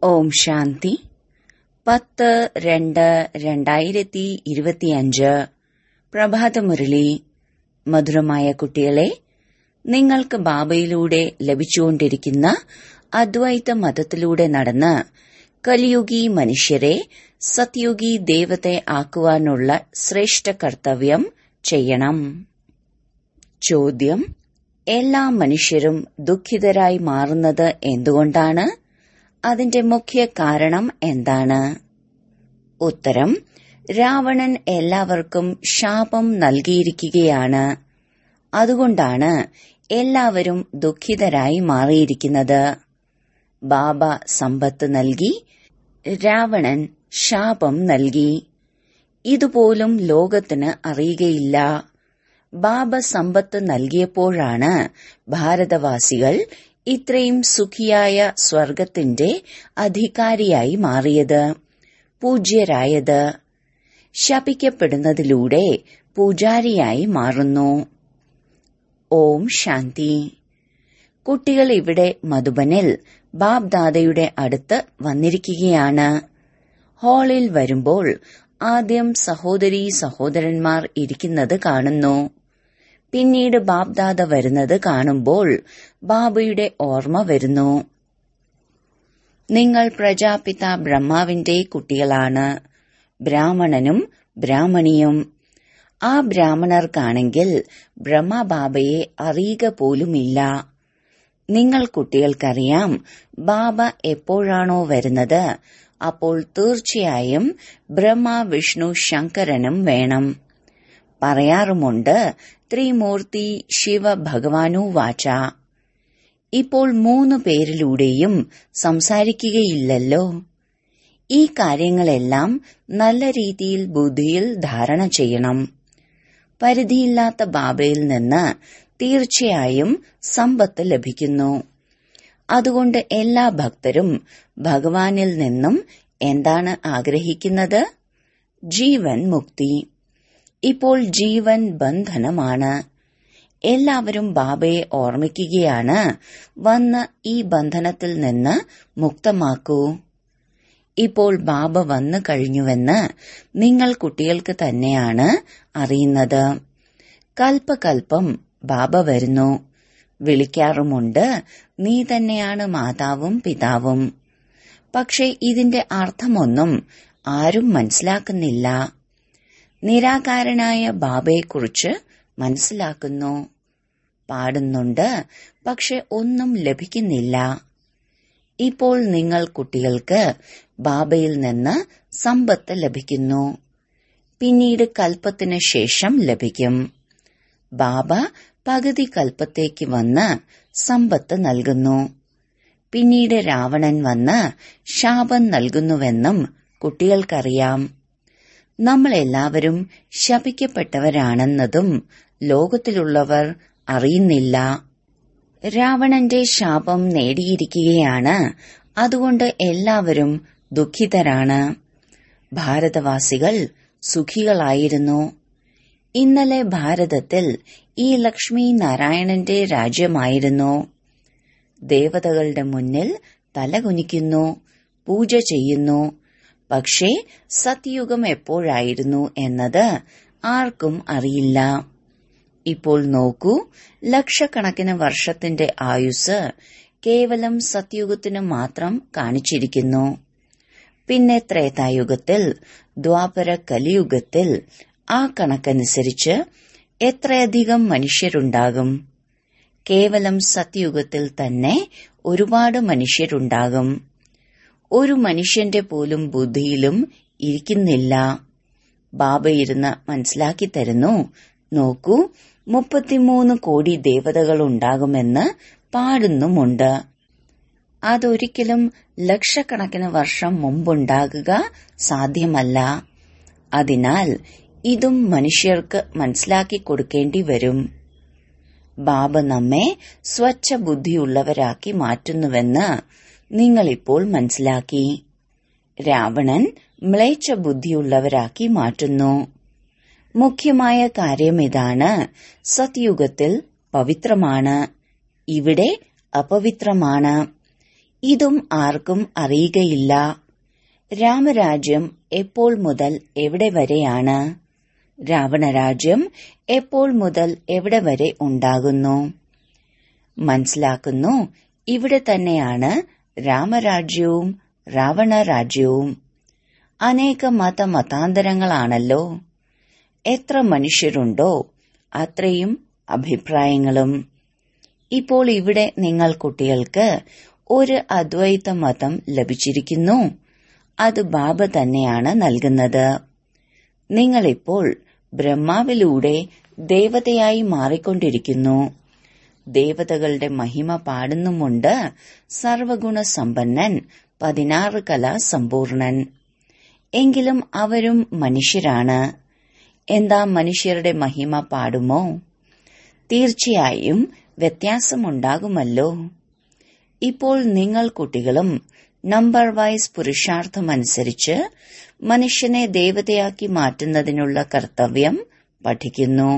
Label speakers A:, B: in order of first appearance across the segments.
A: ഓം ശാന്തി പത്ത് രണ്ട് രണ്ടായിരത്തി ഇരുപത്തിയഞ്ച് പ്രഭാതമുരളി മധുരമായ കുട്ടികളെ നിങ്ങൾക്ക് ബാബയിലൂടെ ലഭിച്ചുകൊണ്ടിരിക്കുന്ന അദ്വൈത മതത്തിലൂടെ നടന്ന് കലിയുഗി മനുഷ്യരെ സത്യുഗി ദേവത്തെ ആക്കുവാനുള്ള ശ്രേഷ്ഠ കർത്തവ്യം ചെയ്യണം ചോദ്യം എല്ലാ മനുഷ്യരും ദുഃഖിതരായി മാറുന്നത് എന്തുകൊണ്ടാണ് അതിന്റെ മുഖ്യ കാരണം എന്താണ് ഉത്തരം രാവണൻ എല്ലാവർക്കും ശാപം നൽകിയിരിക്കുകയാണ് അതുകൊണ്ടാണ് എല്ലാവരും ദുഃഖിതരായി മാറിയിരിക്കുന്നത് ബാബ സമ്പത്ത് നൽകി രാവണൻ ശാപം നൽകി ഇതുപോലും ലോകത്തിന് അറിയുകയില്ല ബാബ സമ്പത്ത് നൽകിയപ്പോഴാണ് ഭാരതവാസികൾ ഇത്രയും സുഖിയായ സ്വർഗത്തിന്റെ അധികാരിയായി മാറിയത് പൂജ്യരായത് ശപിക്കപ്പെടുന്നതിലൂടെ പൂജാരിയായി മാറുന്നു ഓം ശാന്തി കുട്ടികൾ ഇവിടെ മധുബനിൽ ബാബ് ദാദയുടെ അടുത്ത് വന്നിരിക്കുകയാണ് ഹാളിൽ വരുമ്പോൾ ആദ്യം സഹോദരീ സഹോദരന്മാർ ഇരിക്കുന്നത് കാണുന്നു പിന്നീട് ബാബ്ദാദ വരുന്നത് കാണുമ്പോൾ ബാബയുടെ ഓർമ്മ വരുന്നു നിങ്ങൾ പ്രജാപിത ബ്രഹ്മാവിന്റെ കുട്ടികളാണ് ബ്രാഹ്മണനും ബ്രാഹ്മണിയും ആ ബ്രാഹ്മണർക്കാണെങ്കിൽ ബ്രഹ്മബാബയെ അറിയുക പോലുമില്ല നിങ്ങൾ കുട്ടികൾക്കറിയാം ബാബ എപ്പോഴാണോ വരുന്നത് അപ്പോൾ തീർച്ചയായും ബ്രഹ്മ വിഷ്ണു ശങ്കരനും വേണം പറയാറുമുണ്ട് ത്രിമൂർത്തി ശിവ ഭഗവാനു വാച ഇപ്പോൾ മൂന്ന് പേരിലൂടെയും സംസാരിക്കുകയില്ലല്ലോ ഈ കാര്യങ്ങളെല്ലാം നല്ല രീതിയിൽ ബുദ്ധിയിൽ ധാരണ ചെയ്യണം പരിധിയില്ലാത്ത ബാബയിൽ നിന്ന് തീർച്ചയായും സമ്പത്ത് ലഭിക്കുന്നു അതുകൊണ്ട് എല്ലാ ഭക്തരും ഭഗവാനിൽ നിന്നും എന്താണ് ആഗ്രഹിക്കുന്നത് ജീവൻ മുക്തി ഇപ്പോൾ ജീവൻ ബന്ധനമാണ് എല്ലാവരും ബാബയെ ഓർമ്മിക്കുകയാണ് വന്ന് ഈ ബന്ധനത്തിൽ നിന്ന് മുക്തമാക്കൂ ഇപ്പോൾ ബാബ വന്നു കഴിഞ്ഞുവെന്ന് നിങ്ങൾ കുട്ടികൾക്ക് തന്നെയാണ് അറിയുന്നത് കൽപ്പകൽപ്പം ബാബ വരുന്നു വിളിക്കാറുമുണ്ട് നീ തന്നെയാണ് മാതാവും പിതാവും പക്ഷെ ഇതിന്റെ അർത്ഥമൊന്നും ആരും മനസ്സിലാക്കുന്നില്ല നിരാകാരനായ ബാബയെക്കുറിച്ച് മനസ്സിലാക്കുന്നു പാടുന്നുണ്ട് പക്ഷെ ഒന്നും ലഭിക്കുന്നില്ല ഇപ്പോൾ നിങ്ങൾ കുട്ടികൾക്ക് ബാബയിൽ നിന്ന് സമ്പത്ത് ലഭിക്കുന്നു പിന്നീട് കൽപ്പത്തിന് ശേഷം ലഭിക്കും ബാബ പകുതി കൽപ്പത്തേക്ക് വന്ന് സമ്പത്ത് നൽകുന്നു പിന്നീട് രാവണൻ വന്ന് ശാപം നൽകുന്നുവെന്നും കുട്ടികൾക്കറിയാം നമ്മളെല്ലാവരും ശപിക്കപ്പെട്ടവരാണെന്നതും ലോകത്തിലുള്ളവർ അറിയുന്നില്ല രാവണന്റെ ശാപം നേടിയിരിക്കുകയാണ് അതുകൊണ്ട് എല്ലാവരും ദുഃഖിതരാണ് ഭാരതവാസികൾ സുഖികളായിരുന്നു ഇന്നലെ ഭാരതത്തിൽ ഈ ലക്ഷ്മി നാരായണന്റെ രാജ്യമായിരുന്നു ദേവതകളുടെ മുന്നിൽ തലകുനിക്കുന്നു പൂജ ചെയ്യുന്നു പക്ഷേ സത്യുഗം എപ്പോഴായിരുന്നു എന്നത് ആർക്കും അറിയില്ല ഇപ്പോൾ നോക്കൂ ലക്ഷക്കണക്കിന് വർഷത്തിന്റെ ആയുസ് കേവലം സത്യുഗത്തിന് മാത്രം കാണിച്ചിരിക്കുന്നു പിന്നെ ത്രേതായുഗത്തിൽ ദ്വാപര കലിയുഗത്തിൽ ആ കണക്കനുസരിച്ച് എത്രയധികം മനുഷ്യരുണ്ടാകും കേവലം സത്യുഗത്തിൽ തന്നെ ഒരുപാട് മനുഷ്യരുണ്ടാകും ഒരു മനുഷ്യന്റെ പോലും ബുദ്ധിയിലും ഇരിക്കുന്നില്ല ബാബ ഇരുന്ന് മനസ്സിലാക്കി തരുന്നു നോക്കൂ മുപ്പത്തിമൂന്ന് കോടി ദേവതകൾ ഉണ്ടാകുമെന്ന് പാടുന്നുമുണ്ട് അതൊരിക്കലും ലക്ഷക്കണക്കിന് വർഷം മുമ്പുണ്ടാകുക സാധ്യമല്ല അതിനാൽ ഇതും മനുഷ്യർക്ക് മനസ്സിലാക്കി കൊടുക്കേണ്ടി വരും ബാബ നമ്മെ സ്വച്ഛ ബുദ്ധിയുള്ളവരാക്കി മാറ്റുന്നുവെന്ന് നിങ്ങളിപ്പോൾ മനസ്സിലാക്കി രാവണൻ മ്ലേച്ഛ ബുദ്ധിയുള്ളവരാക്കി മാറ്റുന്നു മുഖ്യമായ കാര്യം ഇതാണ് സത്യുഗത്തിൽ പവിത്രമാണ് ഇവിടെ അപവിത്രമാണ് ഇതും ആർക്കും അറിയുകയില്ല രാമരാജ്യം എപ്പോൾ മുതൽ എവിടെ വരെയാണ് രാവണരാജ്യം എപ്പോൾ മുതൽ എവിടെ വരെ ഉണ്ടാകുന്നു മനസ്സിലാക്കുന്നു ഇവിടെ തന്നെയാണ് രാമരാജ്യവും രാവണരാജ്യവും അനേക മത മതാന്തരങ്ങളാണല്ലോ എത്ര മനുഷ്യരുണ്ടോ അത്രയും അഭിപ്രായങ്ങളും ഇപ്പോൾ ഇവിടെ നിങ്ങൾ കുട്ടികൾക്ക് ഒരു അദ്വൈത മതം ലഭിച്ചിരിക്കുന്നു അത് ബാബ തന്നെയാണ് നൽകുന്നത് നിങ്ങളിപ്പോൾ ബ്രഹ്മാവിലൂടെ ദേവതയായി മാറിക്കൊണ്ടിരിക്കുന്നു ദേവതകളുടെ മഹിമ പാടുന്നുമുണ്ട് സർവഗുണ സമ്പന്നൻ പതിനാറ് കലാ സമ്പൂർണൻ എങ്കിലും അവരും മനുഷ്യരാണ് എന്താ മനുഷ്യരുടെ മഹിമ പാടുമോ തീർച്ചയായും വ്യത്യാസമുണ്ടാകുമല്ലോ ഇപ്പോൾ നിങ്ങൾ കുട്ടികളും നമ്പർ വൈസ് പുരുഷാർത്ഥമനുസരിച്ച് മനുഷ്യനെ ദേവതയാക്കി മാറ്റുന്നതിനുള്ള കർത്തവ്യം പഠിക്കുന്നു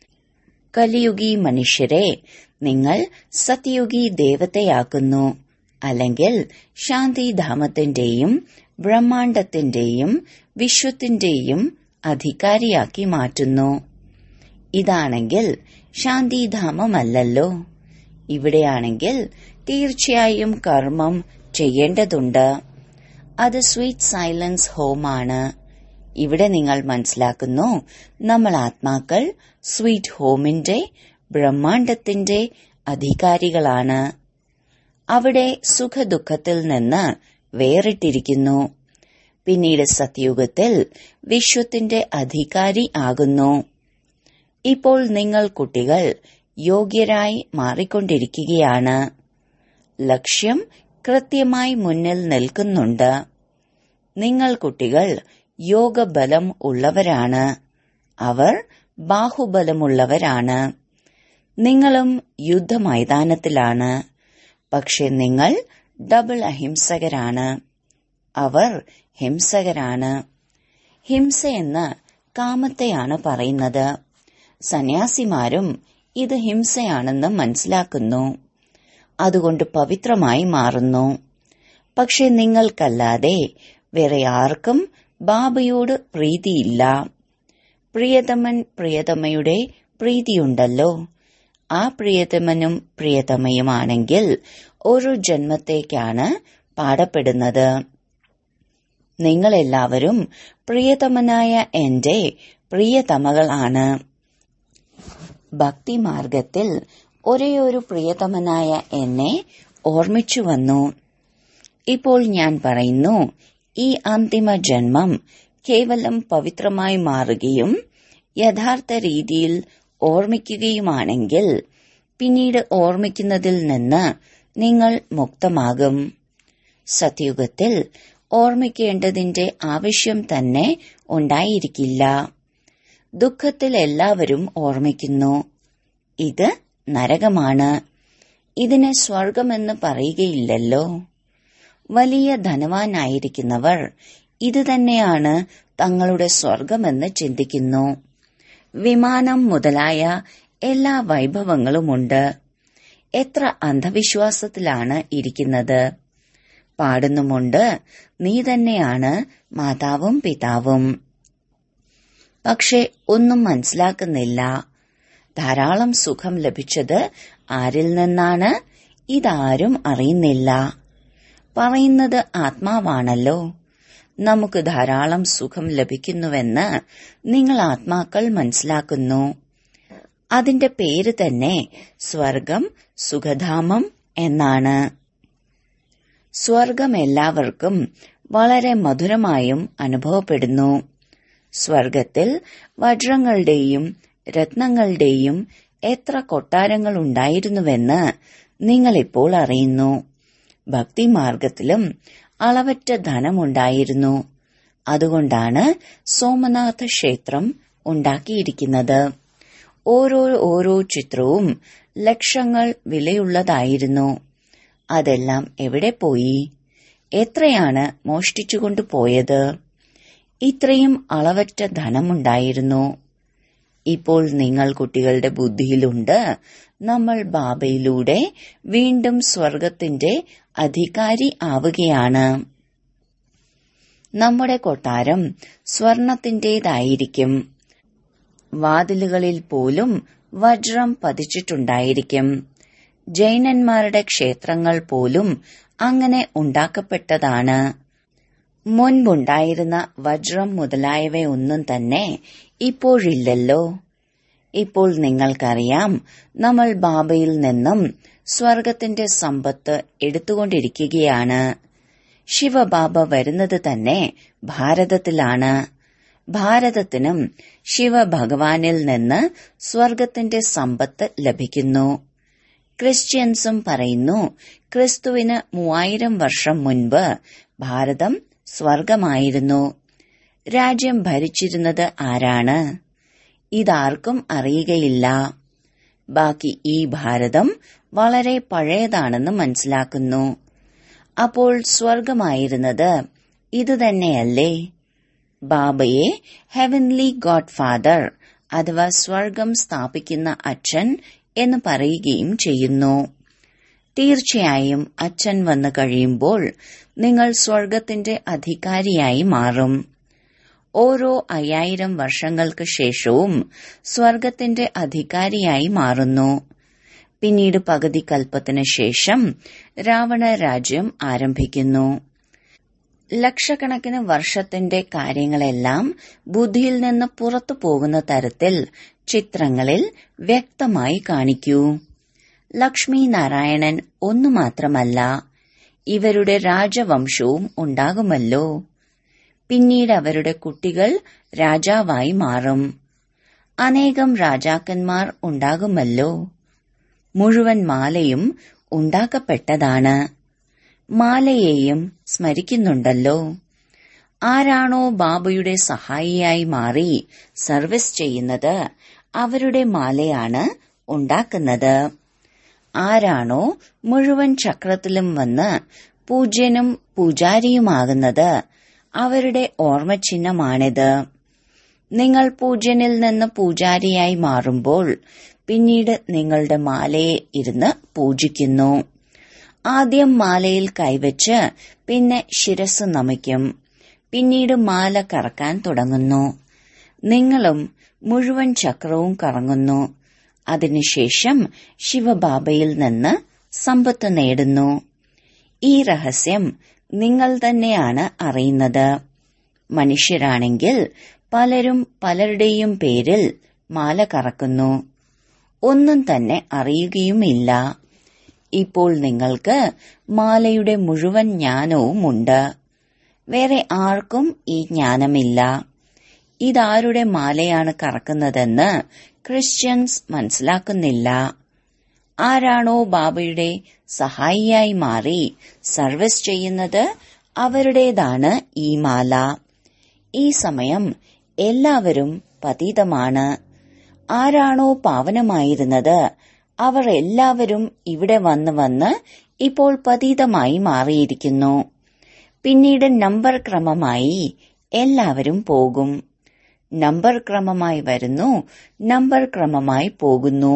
A: കലിയുഗി മനുഷ്യരെ നിങ്ങൾ സത്യയുഗി ദേവതയാക്കുന്നു അല്ലെങ്കിൽ ശാന്തിധാമത്തിന്റെയും ബ്രഹ്മാണ്ടത്തിന്റെയും വിശ്വത്തിന്റെയും അധികാരിയാക്കി മാറ്റുന്നു ഇതാണെങ്കിൽ ശാന്തിധാമമല്ലല്ലോ ഇവിടെയാണെങ്കിൽ തീർച്ചയായും കർമ്മം ചെയ്യേണ്ടതുണ്ട് അത് സ്വീറ്റ് സൈലൻസ് ഹോമാണ് ഇവിടെ നിങ്ങൾ മനസ്സിലാക്കുന്നു നമ്മൾ ആത്മാക്കൾ സ്വീറ്റ് ഹോമിന്റെ ബ്രഹ്മാണ്ടത്തിന്റെ അധികാരികളാണ് അവിടെ സുഖദുഃഖത്തിൽ നിന്ന് വേറിട്ടിരിക്കുന്നു പിന്നീട് സത്യുഗത്തിൽ വിശ്വത്തിന്റെ അധികാരി ആകുന്നു ഇപ്പോൾ നിങ്ങൾ കുട്ടികൾ യോഗ്യരായി മാറിക്കൊണ്ടിരിക്കുകയാണ് ലക്ഷ്യം കൃത്യമായി മുന്നിൽ നിൽക്കുന്നുണ്ട് നിങ്ങൾ കുട്ടികൾ യോഗബലം ഉള്ളവരാണ് അവർ ബാഹുബലമുള്ളവരാണ് നിങ്ങളും യുദ്ധമൈതാനത്തിലാണ് പക്ഷെ നിങ്ങൾ ഡബിൾ അഹിംസകരാണ് അവർ ഹിംസകരാണ് ഹിംസയെന്ന് കാമത്തെയാണ് പറയുന്നത് സന്യാസിമാരും ഇത് ഹിംസയാണെന്ന് മനസ്സിലാക്കുന്നു അതുകൊണ്ട് പവിത്രമായി മാറുന്നു പക്ഷെ നിങ്ങൾക്കല്ലാതെ വേറെ ആർക്കും ബാബയോട് പ്രീതിയില്ല പ്രിയതമൻ പ്രിയതമയുടെ പ്രീതിയുണ്ടല്ലോ ആ പ്രിയതമനും പ്രിയതമയുമാണെങ്കിൽ ഒരു ജന്മത്തേക്കാണ് പാടപ്പെടുന്നത് നിങ്ങളെല്ലാവരും പ്രിയതമനായ എന്റെ പ്രിയതമകളാണ് ഭക്തിമാർഗത്തിൽ ഒരേയൊരു പ്രിയതമനായ എന്നെ ഓർമ്മിച്ചു വന്നു ഇപ്പോൾ ഞാൻ പറയുന്നു ഈ അന്തിമ ജന്മം കേവലം പവിത്രമായി മാറുകയും യഥാർത്ഥ രീതിയിൽ ഓർമ്മിക്കുകയുമാണെങ്കിൽ പിന്നീട് ഓർമ്മിക്കുന്നതിൽ നിന്ന് നിങ്ങൾ മുക്തമാകും സത്യുഗത്തിൽ ഓർമ്മിക്കേണ്ടതിന്റെ ആവശ്യം തന്നെ ഉണ്ടായിരിക്കില്ല ദുഃഖത്തിൽ എല്ലാവരും ഓർമ്മിക്കുന്നു ഇത് നരകമാണ് ഇതിനെ സ്വർഗമെന്ന് പറയുകയില്ലല്ലോ വലിയ ധനവാനായിരിക്കുന്നവർ ഇത് തന്നെയാണ് തങ്ങളുടെ സ്വർഗമെന്ന് ചിന്തിക്കുന്നു വിമാനം മുതലായ എല്ലാ വൈഭവങ്ങളുമുണ്ട് എത്ര അന്ധവിശ്വാസത്തിലാണ് ഇരിക്കുന്നത് പാടുന്നുമുണ്ട് നീ തന്നെയാണ് മാതാവും പിതാവും പക്ഷെ ഒന്നും മനസ്സിലാക്കുന്നില്ല ധാരാളം സുഖം ലഭിച്ചത് ആരിൽ നിന്നാണ് ഇതാരും അറിയുന്നില്ല പറയുന്നത് ആത്മാവാണല്ലോ നമുക്ക് ധാരാളം സുഖം ലഭിക്കുന്നുവെന്ന് നിങ്ങൾ ആത്മാക്കൾ മനസ്സിലാക്കുന്നു അതിന്റെ പേര് തന്നെ സ്വർഗം സുഖധാമം എന്നാണ് സ്വർഗം എല്ലാവർക്കും വളരെ മധുരമായും അനുഭവപ്പെടുന്നു സ്വർഗത്തിൽ വജ്രങ്ങളുടെയും രത്നങ്ങളുടെയും എത്ര കൊട്ടാരങ്ങൾ ഉണ്ടായിരുന്നുവെന്ന് നിങ്ങളിപ്പോൾ അറിയുന്നു ഭക്തിമാർഗത്തിലും അളവറ്റ ധനമുണ്ടായിരുന്നു അതുകൊണ്ടാണ് സോമനാഥ ക്ഷേത്രം ഉണ്ടാക്കിയിരിക്കുന്നത് ഓരോ ഓരോ ചിത്രവും ലക്ഷങ്ങൾ വിലയുള്ളതായിരുന്നു അതെല്ലാം എവിടെ പോയി എത്രയാണ് മോഷ്ടിച്ചുകൊണ്ടു പോയത് ഇത്രയും അളവറ്റ ധനമുണ്ടായിരുന്നു ഇപ്പോൾ നിങ്ങൾ കുട്ടികളുടെ ബുദ്ധിയിലുണ്ട് നമ്മൾ ബാബയിലൂടെ വീണ്ടും സ്വർഗത്തിന്റെ അധികാരി ആവുകയാണ് നമ്മുടെ കൊട്ടാരം സ്വർണത്തിന്റേതായിരിക്കും വാതിലുകളിൽ പോലും വജ്രം പതിച്ചിട്ടുണ്ടായിരിക്കും ജൈനന്മാരുടെ ക്ഷേത്രങ്ങൾ പോലും അങ്ങനെ ഉണ്ടാക്കപ്പെട്ടതാണ് മുൻപുണ്ടായിരുന്ന വജ്രം മുതലായവയൊന്നും തന്നെ ഇപ്പോഴില്ലല്ലോ ഇപ്പോൾ നിങ്ങൾക്കറിയാം നമ്മൾ ബാബയിൽ നിന്നും സ്വർഗത്തിന്റെ സമ്പത്ത് എടുത്തുകൊണ്ടിരിക്കുകയാണ് ശിവബാബ വരുന്നത് തന്നെ ഭാരതത്തിലാണ് ഭാരതത്തിനും ശിവഭഗവാനിൽ നിന്ന് സ്വർഗത്തിന്റെ സമ്പത്ത് ലഭിക്കുന്നു ക്രിസ്ത്യൻസും പറയുന്നു ക്രിസ്തുവിന് മൂവായിരം വർഷം മുൻപ് ഭാരതം സ്വർഗമായിരുന്നു രാജ്യം ഭരിച്ചിരുന്നത് ആരാണ് ഇതാർക്കും അറിയുകയില്ല ബാക്കി ഈ ഭാരതം വളരെ പഴയതാണെന്ന് മനസ്സിലാക്കുന്നു അപ്പോൾ സ്വർഗമായിരുന്നത് ഇതുതന്നെയല്ലേ ബാബയെ ഹെവൻലി ഗോഡ് ഫാദർ അഥവാ സ്വർഗം സ്ഥാപിക്കുന്ന അച്ഛൻ എന്ന് പറയുകയും ചെയ്യുന്നു തീർച്ചയായും അച്ഛൻ വന്നു കഴിയുമ്പോൾ നിങ്ങൾ സ്വർഗത്തിന്റെ അധികാരിയായി മാറും ഓരോ അയ്യായിരം വർഷങ്ങൾക്ക് ശേഷവും സ്വർഗത്തിന്റെ അധികാരിയായി മാറുന്നു പിന്നീട് പകുതി കൽപ്പത്തിന് ശേഷം രാവണ രാജ്യം ആരംഭിക്കുന്നു ലക്ഷക്കണക്കിന് വർഷത്തിന്റെ കാര്യങ്ങളെല്ലാം ബുദ്ധിയിൽ നിന്ന് പുറത്തു പോകുന്ന തരത്തിൽ ചിത്രങ്ങളിൽ വ്യക്തമായി കാണിക്കൂ ലക്ഷ്മി നാരായണൻ ഒന്നു മാത്രമല്ല ഇവരുടെ രാജവംശവും ഉണ്ടാകുമല്ലോ പിന്നീട് അവരുടെ കുട്ടികൾ രാജാവായി മാറും അനേകം രാജാക്കന്മാർ ഉണ്ടാകുമല്ലോ മുഴുവൻ മാലയും ഉണ്ടാക്കപ്പെട്ടതാണ് മാലയെയും സ്മരിക്കുന്നുണ്ടല്ലോ ആരാണോ ബാബയുടെ സഹായിയായി മാറി സർവീസ് ചെയ്യുന്നത് അവരുടെ മാലയാണ് ഉണ്ടാക്കുന്നത് ആരാണോ മുഴുവൻ ചക്രത്തിലും വന്ന് പൂജ്യനും പൂജാരിയുമാകുന്നത് അവരുടെ ഓർമ്മചിഹ്നമാണിത് നിങ്ങൾ പൂജ്യനിൽ നിന്ന് പൂജാരിയായി മാറുമ്പോൾ പിന്നീട് നിങ്ങളുടെ മാലയെ ഇരുന്ന് പൂജിക്കുന്നു ആദ്യം മാലയിൽ കൈവച്ച് പിന്നെ ശിരസ് നമിക്കും പിന്നീട് മാല കറക്കാൻ തുടങ്ങുന്നു നിങ്ങളും മുഴുവൻ ചക്രവും കറങ്ങുന്നു അതിനുശേഷം ശിവബാബയിൽ നിന്ന് സമ്പത്ത് നേടുന്നു ഈ രഹസ്യം നിങ്ങൾ തന്നെയാണ് അറിയുന്നത് മനുഷ്യരാണെങ്കിൽ പലരും പലരുടെയും പേരിൽ മാല കറക്കുന്നു ഒന്നും തന്നെ അറിയുകയുമില്ല ഇപ്പോൾ നിങ്ങൾക്ക് മാലയുടെ മുഴുവൻ ജ്ഞാനവുമുണ്ട് വേറെ ആർക്കും ഈ ജ്ഞാനമില്ല ഇതാരുടെ മാലയാണ് കറക്കുന്നതെന്ന് ക്രിസ്ത്യൻസ് മനസ്സിലാക്കുന്നില്ല ആരാണോ ബാബയുടെ സഹായിയായി മാറി സർവീസ് ചെയ്യുന്നത് അവരുടേതാണ് ഈ മാല ഈ സമയം എല്ലാവരും പതീതമാണ് ആരാണോ പാവനമായിരുന്നത് അവർ എല്ലാവരും ഇവിടെ വന്ന് വന്ന് ഇപ്പോൾ പതീതമായി മാറിയിരിക്കുന്നു പിന്നീട് നമ്പർ ക്രമമായി എല്ലാവരും പോകും നമ്പർ ക്രമമായി വരുന്നു നമ്പർ ക്രമമായി പോകുന്നു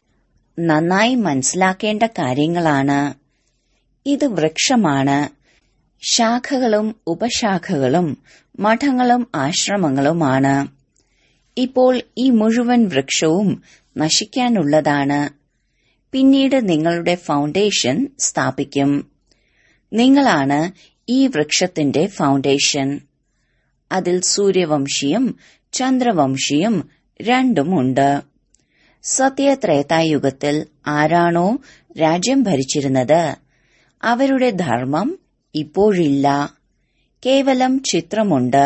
A: നന്നായി മനസ്സിലാക്കേണ്ട കാര്യങ്ങളാണ് ഇത് വൃക്ഷമാണ് ശാഖകളും ഉപശാഖകളും മഠങ്ങളും ആശ്രമങ്ങളുമാണ് ഇപ്പോൾ ഈ മുഴുവൻ വൃക്ഷവും നശിക്കാനുള്ളതാണ് പിന്നീട് നിങ്ങളുടെ ഫൗണ്ടേഷൻ സ്ഥാപിക്കും നിങ്ങളാണ് ഈ വൃക്ഷത്തിന്റെ ഫൗണ്ടേഷൻ അതിൽ സൂര്യവംശിയും ചന്ദ്രവംശിയും രണ്ടുമുണ്ട് സത്യത്രേതായുഗത്തിൽ ആരാണോ രാജ്യം ഭരിച്ചിരുന്നത് അവരുടെ ധർമ്മം ഇപ്പോഴില്ല കേവലം ചിത്രമുണ്ട്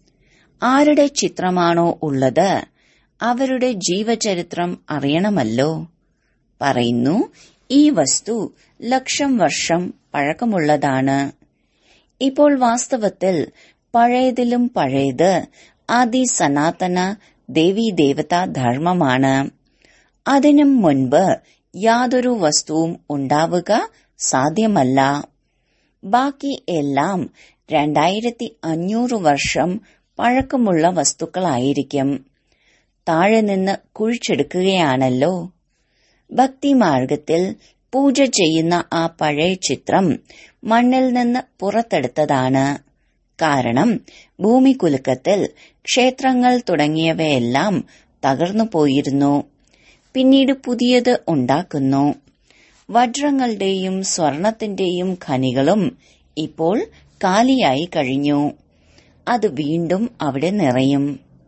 A: ആരുടെ ചിത്രമാണോ ഉള്ളത് അവരുടെ ജീവചരിത്രം അറിയണമല്ലോ പറയുന്നു ഈ വസ്തു ലക്ഷം വർഷം പഴക്കമുള്ളതാണ് ഇപ്പോൾ വാസ്തവത്തിൽ പഴയതിലും പഴയത് ആദി സനാതന ദേവീദേവതാ ധർമ്മമാണ് അതിനും മുൻപ് യാതൊരു വസ്തുവും ഉണ്ടാവുക സാധ്യമല്ല ബാക്കി എല്ലാം രണ്ടായിരത്തി അഞ്ഞൂറ് വർഷം പഴക്കമുള്ള വസ്തുക്കളായിരിക്കും താഴെ നിന്ന് കുഴിച്ചെടുക്കുകയാണല്ലോ ഭക്തിമാർഗത്തിൽ പൂജ ചെയ്യുന്ന ആ പഴയ ചിത്രം മണ്ണിൽ നിന്ന് പുറത്തെടുത്തതാണ് കാരണം ഭൂമികുലുക്കത്തിൽ ക്ഷേത്രങ്ങൾ തുടങ്ങിയവയെല്ലാം തകർന്നു പോയിരുന്നു പിന്നീട് പുതിയത് ഉണ്ടാക്കുന്നു വജ്രങ്ങളുടെയും സ്വർണത്തിന്റെയും ഖനികളും ഇപ്പോൾ കാലിയായി കഴിഞ്ഞു അത് വീണ്ടും അവിടെ നിറയും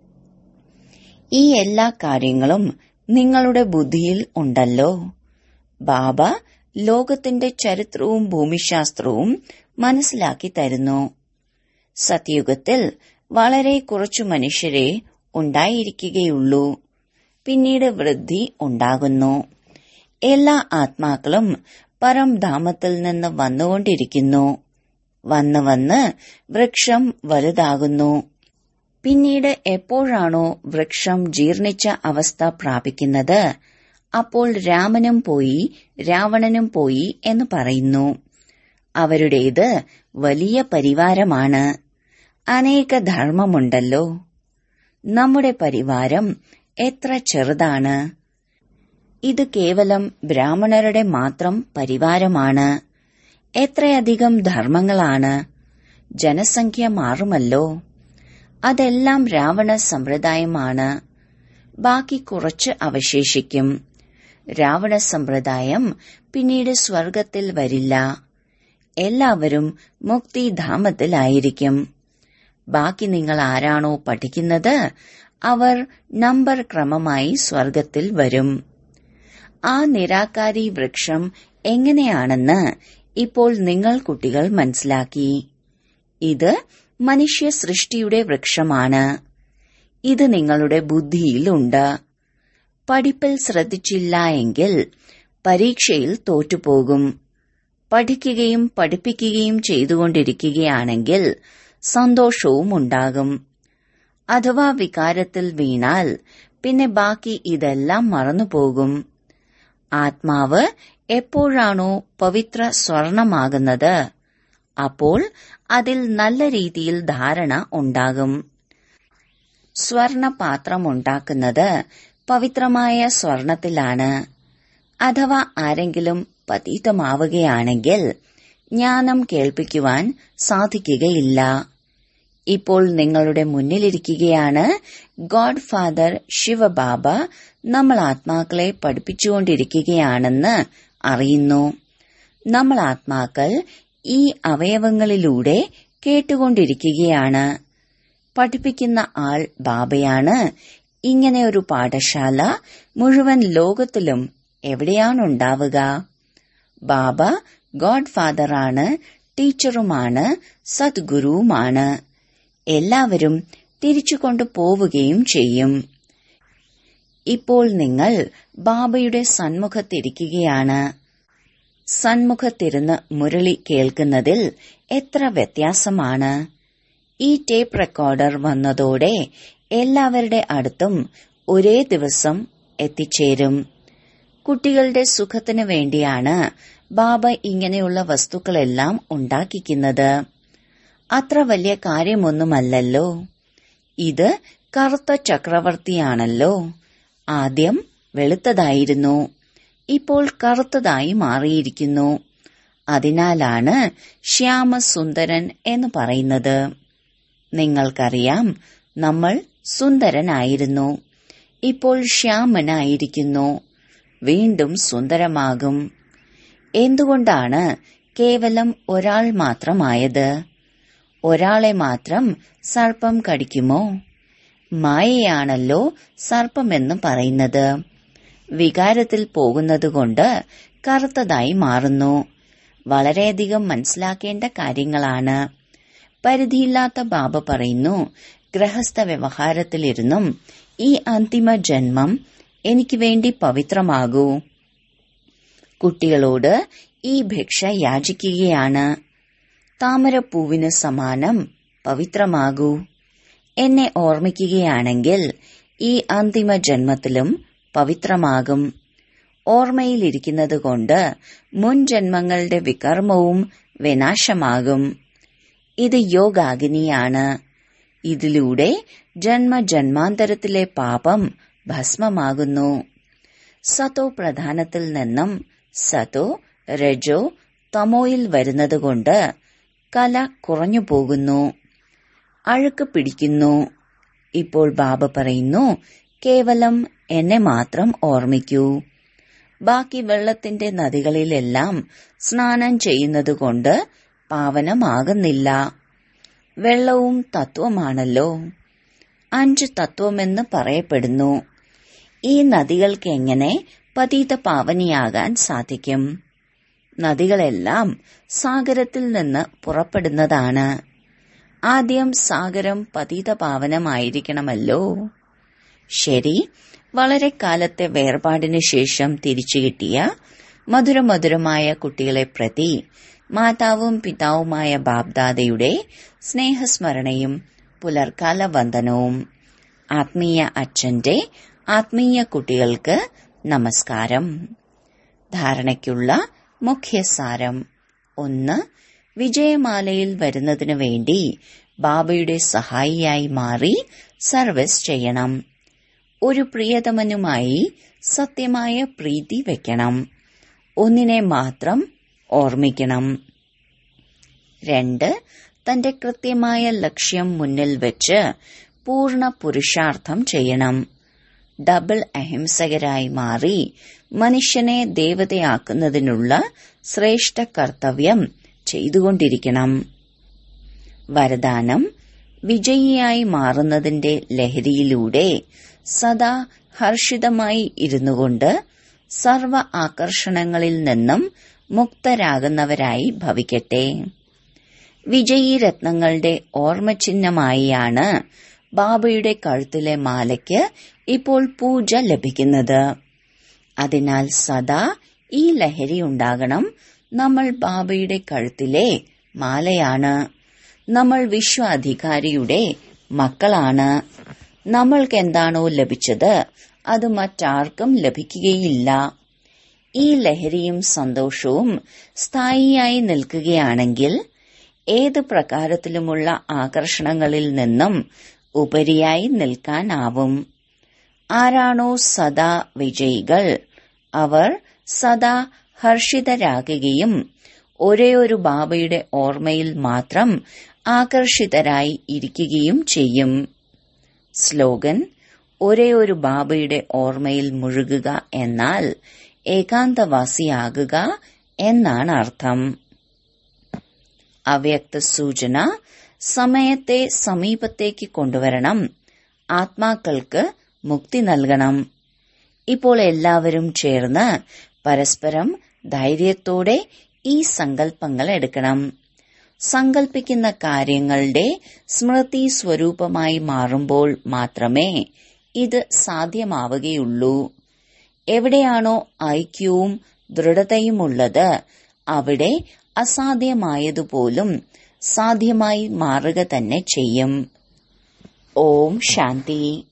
A: ഈ എല്ലാ കാര്യങ്ങളും നിങ്ങളുടെ ബുദ്ധിയിൽ ഉണ്ടല്ലോ ബാബ ലോകത്തിന്റെ ചരിത്രവും ഭൂമിശാസ്ത്രവും മനസ്സിലാക്കി തരുന്നു സത്യുഗത്തിൽ വളരെ കുറച്ചു മനുഷ്യരെ ഉണ്ടായിരിക്കുകയുള്ളൂ പിന്നീട് വൃദ്ധി ഉണ്ടാകുന്നു എല്ലാ ആത്മാക്കളും പരംധാമത്തിൽ നിന്ന് വന്നുകൊണ്ടിരിക്കുന്നു വന്ന് വന്ന് വൃക്ഷം വലുതാകുന്നു പിന്നീട് എപ്പോഴാണോ വൃക്ഷം ജീർണിച്ച അവസ്ഥ പ്രാപിക്കുന്നത് അപ്പോൾ രാമനും പോയി രാവണനും പോയി എന്ന് പറയുന്നു അവരുടേത് വലിയ പരിവാരമാണ് അനേക ധർമ്മമുണ്ടല്ലോ നമ്മുടെ പരിവാരം എത്ര ചെറുതാണ് ഇത് കേവലം ബ്രാഹ്മണരുടെ മാത്രം പരിവാരമാണ് എത്രയധികം ധർമ്മങ്ങളാണ് ജനസംഖ്യ മാറുമല്ലോ അതെല്ലാം രാവണ സമ്പ്രദായമാണ് ബാക്കി കുറച്ച് അവശേഷിക്കും രാവണ സമ്പ്രദായം പിന്നീട് സ്വർഗത്തിൽ വരില്ല എല്ലാവരും മുക്തിധാമത്തിലായിരിക്കും ബാക്കി നിങ്ങൾ ആരാണോ പഠിക്കുന്നത് അവർ നമ്പർ ക്രമമായി സ്വർഗത്തിൽ വരും ആ നിരാകാരി വൃക്ഷം എങ്ങനെയാണെന്ന് ഇപ്പോൾ നിങ്ങൾ കുട്ടികൾ മനസ്സിലാക്കി ഇത് മനുഷ്യ സൃഷ്ടിയുടെ വൃക്ഷമാണ് ഇത് നിങ്ങളുടെ ബുദ്ധിയിലുണ്ട് പഠിപ്പിൽ ശ്രദ്ധിച്ചില്ല എങ്കിൽ പരീക്ഷയിൽ തോറ്റുപോകും പഠിക്കുകയും പഠിപ്പിക്കുകയും ചെയ്തുകൊണ്ടിരിക്കുകയാണെങ്കിൽ സന്തോഷവും ഉണ്ടാകും അഥവാ വികാരത്തിൽ വീണാൽ പിന്നെ ബാക്കി ഇതെല്ലാം മറന്നുപോകും ആത്മാവ് എപ്പോഴാണോ പവിത്ര സ്വർണമാകുന്നത് അപ്പോൾ അതിൽ നല്ല രീതിയിൽ ധാരണ ഉണ്ടാകും സ്വർണപാത്രം ഉണ്ടാക്കുന്നത് പവിത്രമായ സ്വർണത്തിലാണ് അഥവാ ആരെങ്കിലും പതീതമാവുകയാണെങ്കിൽ ജ്ഞാനം കേൾപ്പിക്കുവാൻ സാധിക്കുകയില്ല ഇപ്പോൾ നിങ്ങളുടെ മുന്നിലിരിക്കുകയാണ് ഗോഡ് ഫാദർ ശിവബാബ നമ്മൾ ആത്മാക്കളെ പഠിപ്പിച്ചുകൊണ്ടിരിക്കുകയാണെന്ന് അറിയുന്നു നമ്മൾ ആത്മാക്കൾ ഈ അവയവങ്ങളിലൂടെ കേട്ടുകൊണ്ടിരിക്കുകയാണ് പഠിപ്പിക്കുന്ന ആൾ ബാബയാണ് ഇങ്ങനെ ഒരു പാഠശാല മുഴുവൻ ലോകത്തിലും എവിടെയാണുണ്ടാവുക ബാബ ഗോഡ് ഫാദറാണ് ടീച്ചറുമാണ് സദ്ഗുരുവുമാണ് എല്ലാവരും തിരിച്ചു കൊണ്ടുപോവുകയും ചെയ്യും ഇപ്പോൾ നിങ്ങൾ ബാബയുടെ സന്മുഖത്തിരിക്കുകയാണ് സന്മുഖത്തിരുന്ന് മുരളി കേൾക്കുന്നതിൽ എത്ര വ്യത്യാസമാണ് ഈ ടേപ്പ് റെക്കോർഡർ വന്നതോടെ എല്ലാവരുടെ അടുത്തും ഒരേ ദിവസം എത്തിച്ചേരും കുട്ടികളുടെ സുഖത്തിനു വേണ്ടിയാണ് ബാബ ഇങ്ങനെയുള്ള വസ്തുക്കളെല്ലാം ഉണ്ടാക്കിക്കുന്നത് അത്ര വലിയ കാര്യമൊന്നുമല്ലല്ലോ ഇത് കറുത്ത ചക്രവർത്തിയാണല്ലോ ആദ്യം വെളുത്തതായിരുന്നു ഇപ്പോൾ കറുത്തതായി മാറിയിരിക്കുന്നു അതിനാലാണ് ശ്യാമസുന്ദരൻ എന്ന് പറയുന്നത് നിങ്ങൾക്കറിയാം നമ്മൾ സുന്ദരനായിരുന്നു ഇപ്പോൾ ശ്യാമനായിരിക്കുന്നു വീണ്ടും സുന്ദരമാകും എന്തുകൊണ്ടാണ് കേവലം ഒരാൾ മാത്രമായത് ഒരാളെ മാത്രം സർപ്പം കടിക്കുമോ മായയാണല്ലോ സർപ്പമെന്ന് പറയുന്നത് വികാരത്തിൽ പോകുന്നതുകൊണ്ട് കറുത്തതായി മാറുന്നു വളരെയധികം മനസ്സിലാക്കേണ്ട കാര്യങ്ങളാണ് പരിധിയില്ലാത്ത ബാബ പറയുന്നു ഗൃഹസ്ഥ വ്യവഹാരത്തിലിരുന്നും ഈ അന്തിമ ജന്മം എനിക്ക് വേണ്ടി പവിത്രമാകൂ കുട്ടികളോട് ഈ ഭിക്ഷ യാചിക്കുകയാണ് താമരപ്പൂവിന് സമാനം പവിത്രമാകൂ എന്നെ ഓർമ്മിക്കുകയാണെങ്കിൽ ഈ അന്തിമ ജന്മത്തിലും പവിത്രമാകും ഓർമ്മയിലിരിക്കുന്നത് കൊണ്ട് മുൻ ജന്മങ്ങളുടെ വികർമ്മവും വിനാശമാകും ഇത് യോഗാഗ്നിയാണ് ഇതിലൂടെ ജന്മജന്മാന്തരത്തിലെ പാപം ഭസ്മമാകുന്നു സത്തോ പ്രധാനത്തിൽ നിന്നും സതോ രജോ തമോയിൽ വരുന്നതുകൊണ്ട് കല കുറഞ്ഞു പോകുന്നു അഴുക്ക് പിടിക്കുന്നു ഇപ്പോൾ ബാബ പറയുന്നു കേവലം എന്നെ മാത്രം ഓർമ്മിക്കൂ ബാക്കി വെള്ളത്തിന്റെ നദികളിലെല്ലാം സ്നാനം ചെയ്യുന്നതുകൊണ്ട് പാവനമാകുന്നില്ല വെള്ളവും തത്വമാണല്ലോ അഞ്ച് തത്വമെന്ന് പറയപ്പെടുന്നു ഈ നദികൾക്ക് എങ്ങനെ പതീത പാവനിയാകാൻ സാധിക്കും നദികളെല്ലാം സാഗരത്തിൽ നിന്ന് പുറപ്പെടുന്നതാണ് ആദ്യം സാഗരം പതീത പാവനമായിരിക്കണമല്ലോ ശരി വളരെ കാലത്തെ വേർപാടിനു ശേഷം തിരിച്ചു കിട്ടിയ മധുരമധുരമായ കുട്ടികളെ പ്രതി മാതാവും പിതാവുമായ ബാബ്ദാദയുടെ സ്നേഹസ്മരണയും പുലർക്കാല വന്ദനവും ആത്മീയ അച്ഛന്റെ ആത്മീയ കുട്ടികൾക്ക് നമസ്കാരം ധാരണയ്ക്കുള്ള മുഖ്യസാരം ഒന്ന് വിജയമാലയിൽ വരുന്നതിനു വേണ്ടി ബാബയുടെ സഹായിയായി മാറി സർവീസ് ചെയ്യണം ഒരു പ്രിയതമനുമായി സത്യമായ പ്രീതി വെക്കണം ഒന്നിനെ മാത്രം ഓർമ്മിക്കണം രണ്ട് തന്റെ കൃത്യമായ ലക്ഷ്യം മുന്നിൽ വെച്ച് പൂർണ്ണ പുരുഷാർത്ഥം ചെയ്യണം ഡബിൾ അഹിംസകരായി മാറി മനുഷ്യനെ ദേവതയാക്കുന്നതിനുള്ള ശ്രേഷ്ഠ കർത്തവ്യം ചെയ്തുകൊണ്ടിരിക്കണം വരദാനം വിജയിയായി മാറുന്നതിന്റെ ലഹരിയിലൂടെ സദാ ഹർഷിതമായി ഇരുന്നുകൊണ്ട് സർവ ആകർഷണങ്ങളിൽ നിന്നും മുക്തരാകുന്നവരായി ഭവിക്കട്ടെ വിജയീ രത്നങ്ങളുടെ ഓർമ്മചിഹ്നമായാണ് ബാബയുടെ കഴുത്തിലെ മാലയ്ക്ക് ഇപ്പോൾ പൂജ ലഭിക്കുന്നത് അതിനാൽ സദാ ഈ ലഹരി ഉണ്ടാകണം നമ്മൾ ബാബയുടെ കഴുത്തിലെ മാലയാണ് നമ്മൾ വിശ്വാധികാരിയുടെ മക്കളാണ് നമ്മൾക്ക് എന്താണോ ലഭിച്ചത് അത് മറ്റാർക്കും ലഭിക്കുകയില്ല ഈ ലഹരിയും സന്തോഷവും സ്ഥായിയായി നിൽക്കുകയാണെങ്കിൽ ഏത് പ്രകാരത്തിലുമുള്ള ആകർഷണങ്ങളിൽ നിന്നും ഉപരിയായി നിൽക്കാനാവും ആരാണോ സദാ വിജയികൾ അവർ സദാ ഹർഷിതരാകുകയും ഒരേയൊരു ബാബയുടെ ഓർമ്മയിൽ മാത്രം ആകർഷിതരായി ഇരിക്കുകയും ചെയ്യും സ്ലോഗൻ ഒരേ ഒരു ബാബയുടെ ഓർമ്മയിൽ മുഴുകുക എന്നാൽ ഏകാന്തവാസിയാകുക എന്നാണ് അർത്ഥം അവ്യക്ത സൂചന സമയത്തെ സമീപത്തേക്ക് കൊണ്ടുവരണം ആത്മാക്കൾക്ക് മുക്തി നൽകണം ഇപ്പോൾ എല്ലാവരും ചേർന്ന് പരസ്പരം ധൈര്യത്തോടെ ഈ സങ്കല്പങ്ങൾ എടുക്കണം സങ്കല്പിക്കുന്ന കാര്യങ്ങളുടെ സ്മൃതി സ്വരൂപമായി മാറുമ്പോൾ മാത്രമേ ഇത് സാധ്യമാവുകയുള്ളൂ എവിടെയാണോ ഐക്യവും ദൃഢതയുമുള്ളത് അവിടെ അസാധ്യമായതുപോലും സാധ്യമായി മാറുക തന്നെ ചെയ്യും ഓം ശാന്തി